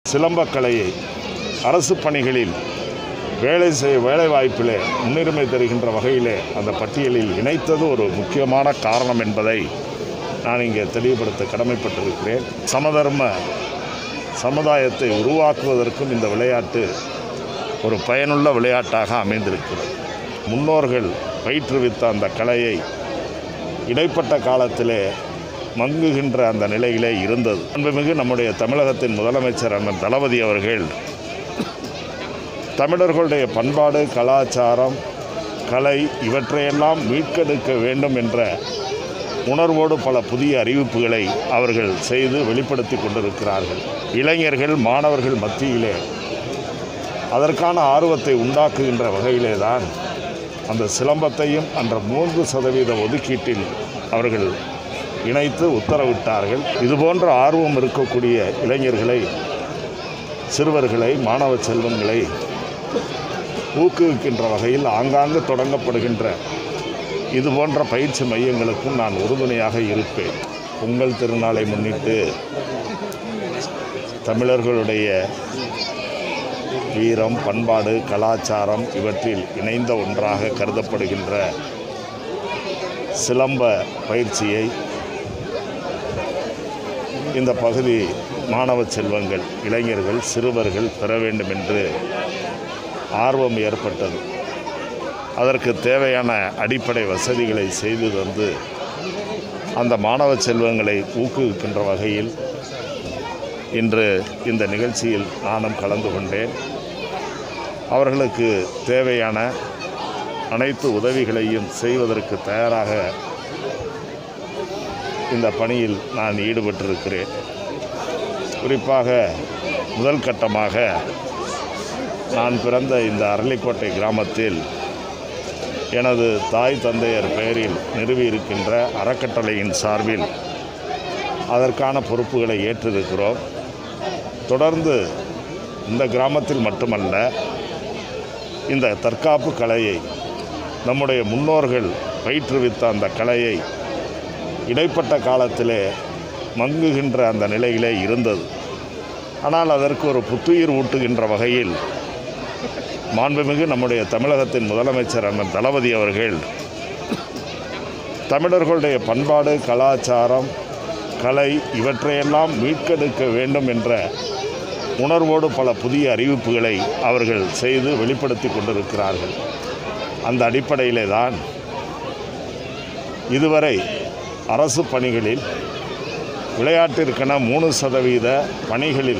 சிலம்பக்கலையை அரசு பணிகளில் வேலை செய் வேலை வாய்ப்பிலே முன்னுரிமை தருகின்ற வகையிலே அந்த பட்டியலில் இணைத்தது ஒரு முக்கியமான காரணம் என்பதை நான் இங்கே தெளிவுபடுத்த கடமைப்பட்டிருக்கிறேன் சமதர்ம சமுதாயத்தை உருவாக்குவதற்கும் இந்த விளையாட்டு ஒரு பயனுள்ள விளையாட்டாக அமைந்திருக்கிறது முன்னோர்கள் பயிற்றுவித்த அந்த கலையை இடைப்பட்ட காலத்திலே மங்குகின்ற அந்த நிலையிலே இருந்தது அன்புமிகு நம்முடைய தமிழகத்தின் முதலமைச்சர் அண்ணன் தளபதி அவர்கள் தமிழர்களுடைய பண்பாடு கலாச்சாரம் கலை இவற்றையெல்லாம் மீட்டெடுக்க வேண்டும் என்ற உணர்வோடு பல புதிய அறிவிப்புகளை அவர்கள் செய்து வெளிப்படுத்தி கொண்டிருக்கிறார்கள் இளைஞர்கள் மாணவர்கள் மத்தியிலே அதற்கான ஆர்வத்தை உண்டாக்குகின்ற வகையிலே தான் அந்த சிலம்பத்தையும் அந்த மூன்று சதவீத ஒதுக்கீட்டில் அவர்கள் இணைத்து உத்தரவிட்டார்கள் இதுபோன்ற ஆர்வம் இருக்கக்கூடிய இளைஞர்களை சிறுவர்களை மாணவ செல்வங்களை ஊக்குவிக்கின்ற வகையில் ஆங்காங்கு தொடங்கப்படுகின்ற இது போன்ற பயிற்சி மையங்களுக்கும் நான் உறுதுணையாக இருப்பேன் பொங்கல் திருநாளை முன்னிட்டு தமிழர்களுடைய வீரம் பண்பாடு கலாச்சாரம் இவற்றில் இணைந்த ஒன்றாக கருதப்படுகின்ற சிலம்ப பயிற்சியை இந்த பகுதி மாணவ செல்வங்கள் இளைஞர்கள் சிறுவர்கள் பெற வேண்டும் என்று ஆர்வம் ஏற்பட்டது அதற்கு தேவையான அடிப்படை வசதிகளை செய்து தந்து அந்த மாணவ செல்வங்களை ஊக்குவிக்கின்ற வகையில் இன்று இந்த நிகழ்ச்சியில் நானும் கலந்து கொண்டேன் அவர்களுக்கு தேவையான அனைத்து உதவிகளையும் செய்வதற்கு தயாராக இந்த பணியில் நான் ஈடுபட்டிருக்கிறேன் குறிப்பாக முதல் கட்டமாக நான் பிறந்த இந்த அரளிக்கோட்டை கிராமத்தில் எனது தாய் தந்தையர் பெயரில் நிறுவியிருக்கின்ற அறக்கட்டளையின் சார்பில் அதற்கான பொறுப்புகளை ஏற்றிருக்கிறோம் தொடர்ந்து இந்த கிராமத்தில் மட்டுமல்ல இந்த தற்காப்பு கலையை நம்முடைய முன்னோர்கள் பயிற்றுவித்த அந்த கலையை இடைப்பட்ட காலத்திலே மங்குகின்ற அந்த நிலையிலே இருந்தது ஆனால் அதற்கு ஒரு புத்துயிர் ஊட்டுகின்ற வகையில் மாண்புமிகு நம்முடைய தமிழகத்தின் முதலமைச்சர் அண்ணன் தளபதி அவர்கள் தமிழர்களுடைய பண்பாடு கலாச்சாரம் கலை இவற்றையெல்லாம் மீட்டெடுக்க வேண்டும் என்ற உணர்வோடு பல புதிய அறிவிப்புகளை அவர்கள் செய்து வெளிப்படுத்தி கொண்டிருக்கிறார்கள் அந்த அடிப்படையிலே தான் இதுவரை அரசு பணிகளில் விளையாட்டிற்கென மூணு சதவீத பணிகளில்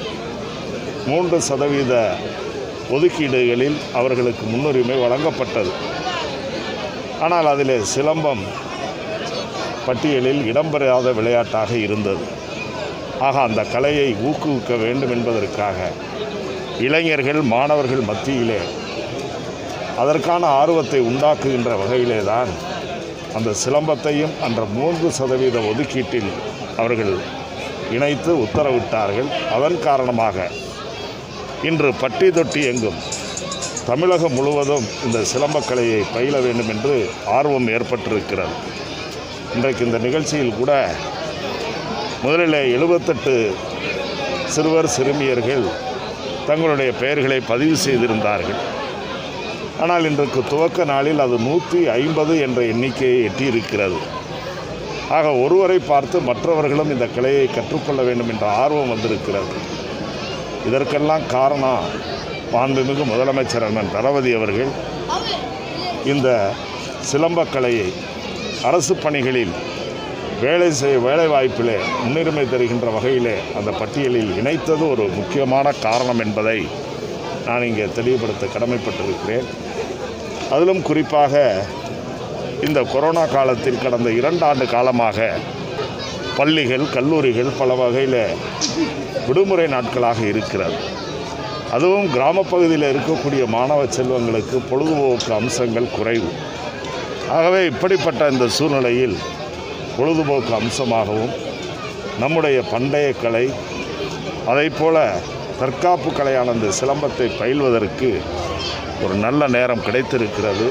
மூன்று சதவீத ஒதுக்கீடுகளில் அவர்களுக்கு முன்னுரிமை வழங்கப்பட்டது ஆனால் அதில் சிலம்பம் பட்டியலில் இடம்பெறாத விளையாட்டாக இருந்தது ஆக அந்த கலையை ஊக்குவிக்க வேண்டும் என்பதற்காக இளைஞர்கள் மாணவர்கள் மத்தியிலே அதற்கான ஆர்வத்தை உண்டாக்குகின்ற வகையிலே தான் அந்த சிலம்பத்தையும் அந்த மூன்று சதவீத ஒதுக்கீட்டில் அவர்கள் இணைத்து உத்தரவிட்டார்கள் அதன் காரணமாக இன்று பட்டி தொட்டி எங்கும் தமிழகம் முழுவதும் இந்த சிலம்பக்கலையை பயில வேண்டும் என்று ஆர்வம் ஏற்பட்டிருக்கிறது இன்றைக்கு இந்த நிகழ்ச்சியில் கூட முதலில் எழுபத்தெட்டு சிறுவர் சிறுமியர்கள் தங்களுடைய பெயர்களை பதிவு செய்திருந்தார்கள் ஆனால் இன்றைக்கு துவக்க நாளில் அது நூற்றி ஐம்பது என்ற எண்ணிக்கையை எட்டியிருக்கிறது ஆக ஒருவரை பார்த்து மற்றவர்களும் இந்த கலையை கற்றுக்கொள்ள வேண்டும் என்ற ஆர்வம் வந்திருக்கிறது இதற்கெல்லாம் காரணம் மாண்புமிகு முதலமைச்சர் அண்ணன் தளபதி அவர்கள் இந்த சிலம்பக்கலையை அரசு பணிகளில் வேலை செய் வேலை வாய்ப்பிலே முன்னுரிமை தருகின்ற வகையிலே அந்த பட்டியலில் இணைத்தது ஒரு முக்கியமான காரணம் என்பதை நான் இங்கே தெளிவுபடுத்த கடமைப்பட்டிருக்கிறேன் அதிலும் குறிப்பாக இந்த கொரோனா காலத்தில் கடந்த இரண்டு ஆண்டு காலமாக பள்ளிகள் கல்லூரிகள் பல வகையில் விடுமுறை நாட்களாக இருக்கிறது அதுவும் கிராமப்பகுதியில் இருக்கக்கூடிய மாணவ செல்வங்களுக்கு பொழுதுபோக்கு அம்சங்கள் குறைவு ஆகவே இப்படிப்பட்ட இந்த சூழ்நிலையில் பொழுதுபோக்கு அம்சமாகவும் நம்முடைய பண்டைய கலை அதைப்போல தற்காப்பு கலையான இந்த சிலம்பத்தை பயில்வதற்கு ஒரு நல்ல நேரம் கிடைத்திருக்கிறது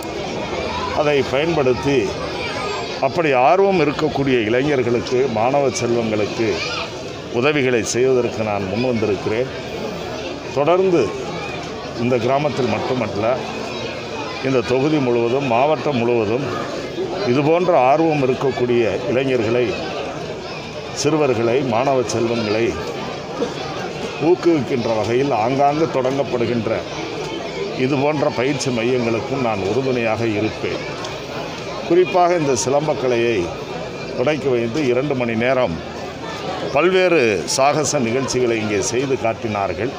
அதை பயன்படுத்தி அப்படி ஆர்வம் இருக்கக்கூடிய இளைஞர்களுக்கு மாணவ செல்வங்களுக்கு உதவிகளை செய்வதற்கு நான் முன் வந்திருக்கிறேன் தொடர்ந்து இந்த கிராமத்தில் மட்டுமல்ல இந்த தொகுதி முழுவதும் மாவட்டம் முழுவதும் இதுபோன்ற ஆர்வம் இருக்கக்கூடிய இளைஞர்களை சிறுவர்களை மாணவ செல்வங்களை ஊக்குவிக்கின்ற வகையில் ஆங்காங்கு தொடங்கப்படுகின்ற இதுபோன்ற பயிற்சி மையங்களுக்கும் நான் உறுதுணையாக இருப்பேன் குறிப்பாக இந்த சிலம்பக்கலையை தொடக்கி வைத்து இரண்டு மணி நேரம் பல்வேறு சாகச நிகழ்ச்சிகளை இங்கே செய்து காட்டினார்கள்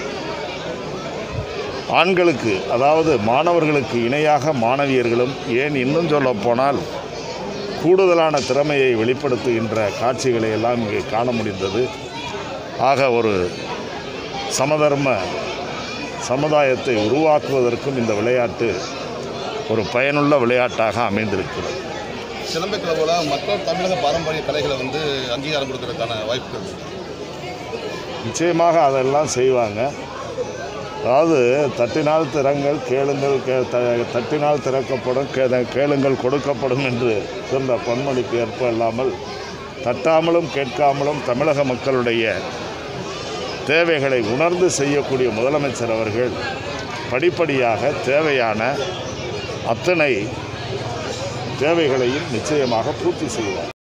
ஆண்களுக்கு அதாவது மாணவர்களுக்கு இணையாக மாணவியர்களும் ஏன் இன்னும் சொல்லப்போனால் கூடுதலான திறமையை வெளிப்படுத்துகின்ற காட்சிகளை எல்லாம் இங்கே காண முடிந்தது ஆக ஒரு சமதர்ம சமுதாயத்தை உருவாக்குவதற்கும் இந்த விளையாட்டு ஒரு பயனுள்ள விளையாட்டாக அமைந்திருக்கிறது சிலம்பக்கலை மற்ற தமிழக பாரம்பரிய கலைகளை வந்து அங்கீகாரம் கொடுக்கறதுக்கான வாய்ப்புகள் இருக்கு. நிச்சயமாக அதெல்லாம் செய்வாங்க அதாவது தட்டினால் திறங்கள் கேளுங்கள் கே த தட்டினால் திறக்கப்படும் கே கேளுங்கள் கொடுக்கப்படும் என்று சொன்ன பொன்மொழிக்கு ஏற்ப இல்லாமல் தட்டாமலும் கேட்காமலும் தமிழக மக்களுடைய தேவைகளை உணர்ந்து செய்யக்கூடிய முதலமைச்சர் அவர்கள் படிப்படியாக தேவையான அத்தனை தேவைகளையும் நிச்சயமாக பூர்த்தி செய்வார்